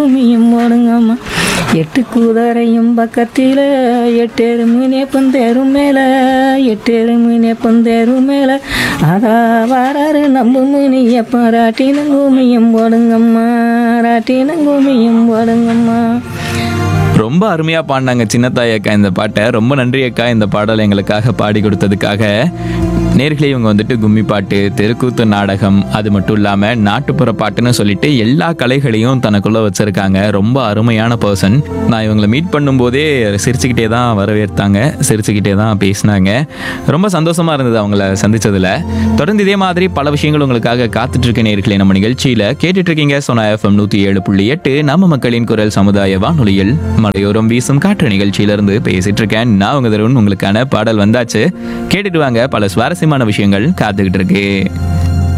கும்மியும் போடுங்கம்மா எட்டு குதிரையும் பக்கத்தில் எட்டேரு மீனே பந்தேரும் மேலே எட்டேரு மீனே பந்தேரும் மேலே அதா வராரு நம்பு மீனிய பாராட்டின கும்மியும் போடுங்கம்மா ராட்டின கும்மியும் போடுங்கம்மா ரொம்ப அருமையா பாடினாங்க சின்னத்தாய் அக்கா இந்த பாட்டை ரொம்ப நன்றி அக்கா இந்த பாடலை எங்களுக்காக பாடி கொடுத்ததுக்காக நேர்களே இவங்க வந்துட்டு கும்மி பாட்டு தெருக்கூத்து நாடகம் அது மட்டும் இல்லாம நாட்டுப்புற பாட்டுன்னு சொல்லிட்டு எல்லா கலைகளையும் தனக்குள்ள வச்சிருக்காங்க ரொம்ப அருமையான பர்சன் நான் இவங்களை மீட் பண்ணும்போதே சிரிச்சுக்கிட்டே தான் வரவேற்றாங்க சிரிச்சுக்கிட்டே தான் பேசினாங்க ரொம்ப சந்தோஷமா இருந்தது அவங்கள சந்திச்சதுல தொடர்ந்து இதே மாதிரி பல விஷயங்கள் உங்களுக்காக காத்துட்டு இருக்க நேர்களே நம்ம நிகழ்ச்சியில கேட்டுட்டு இருக்கீங்க சோனா எஃப்எம் நூத்தி ஏழு புள்ளி எட்டு நம்ம மக்களின் குரல் சமுதாய வானொலியில் மலையோரம் வீசும் காற்று நிகழ்ச்சியிலிருந்து பேசிட்டு இருக்கேன் நான் உங்க தருண் உங்களுக்கான பாடல் வந்தாச்சு கேட்டுட்டு வாங்க பல சுவாரஸ்யமான விஷயங்கள் காத்துக்கிட்டு இருக்கு